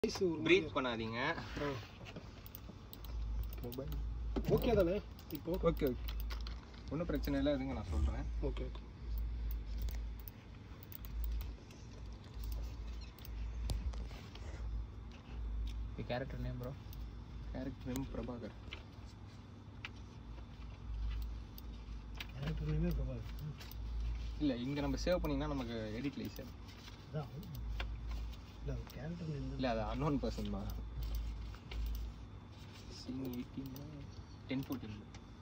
Voice ஒரு breath பண்ணாதீங்க mobile okay தானே இப்போ ஓகே ஓகே ஒன்றும் பிரச்சனை இல்லை இதுங்க நான் சொல்கிறேன் okay The character name, bro. Character name Prabhakar எனக்கு நேமே பிரபாகர் இல்லை இங்கே நம்ம சேவ் பண்ணிங்கன்னா நமக்கு எடிட்ல ஈஸியாக அதான் இல்லை கேரக்டர் நேம் இல்லை அது அன்னோன் பர்சன் தான் Singh eighteen ten fourteen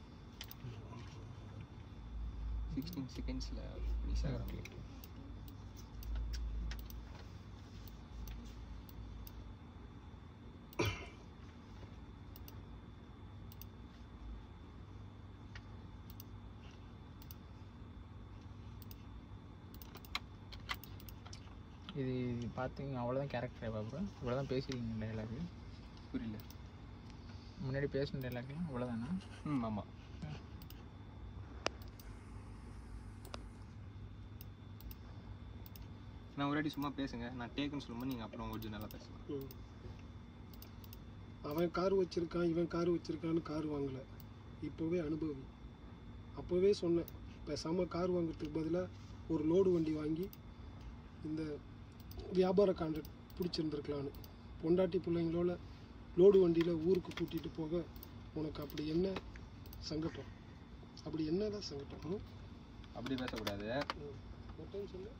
sixteen செகண்ட்ஸில் ஃபினிஷ் ஆகிறாங்க இது பார்த்தீங்க அவ்வளோதான் கேரக்டர் ப்ரோ இவ்வளோ தான் பேசியிருக்கீங்க டைலாக் புரியல முன்னாடி பேசின டைலாக்லாம் அவ்வளோதானா ம் ஆமாம் நான் ஒரு வாட்டி சும்மா பேசுங்க நான் டேக்குன்னு சொல்லும்போது நீங்கள் அப்புறம் ஒரிஜினலாக பேசலாம் ம். அவன் கார் வச்சிருக்கான் இவன் கார் வச்சிருக்கான்னு கார் வாங்கல இப்போவே அனுபவி அப்போவே சொன்னேன் பேசாமல் கார் வாங்குறதுக்கு பதிலாக ஒரு லோடு வண்டி வாங்கி இந்த வியாபார கான்ட்ராக்ட் பிடிச்சிருந்துருக்கலான்னு பொண்டாட்டி பிள்ளைங்களோட லோடு வண்டியில் ஊருக்கு கூட்டிகிட்டு போக உனக்கு அப்படி என்ன சங்கடம் அப்படி என்னதான் சங்கடம் ம்? அப்படி பேசக்கூடாது ம். ஒரு டைம் சொல்லு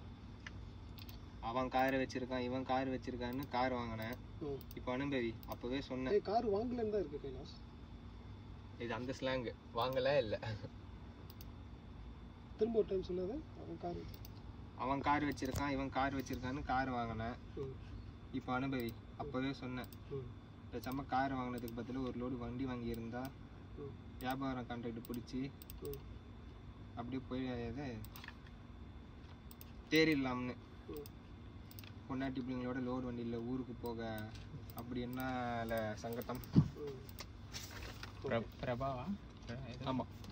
அவன் கார் வச்சிருக்கான் இவன் கார் வச்சிருக்கான்னு கார் வாங்கினேன் ம். இப்போ அனுபவி அப்போவே சொன்னேன் ஏய் கார் வாங்கலன்னு தான் இருக்கு கைலாஸ் இது அந்த ஸ்லாங் வாங்கல இல்லை திரும்ப ஒரு டைம் சொல்லாத அவன் கார் அவன் கார் வச்சிருக்கான் இவன் கார் வச்சிருக்கான்னு கார் வாங்கினேன் ம் இப்போ அனுபவி அப்போவே சொன்னேன் ம் பேசாம கார் வாங்கினதுக்கு பதிலா ஒரு லோடு வண்டி வாங்கியிருந்தா ம் வியாபாரம் கான்ட்ராக்ட் பிடிச்சி ம் அப்படியே போய் இது தேறிடலாம்னு ம். பொண்டாட்டி பிள்ளைங்களோட லோடு வண்டியில் ஊருக்கு போக அப்படி என்ன சங்கட்டம் ம் பிர பிரபாவா பிர- இது ஆமாம்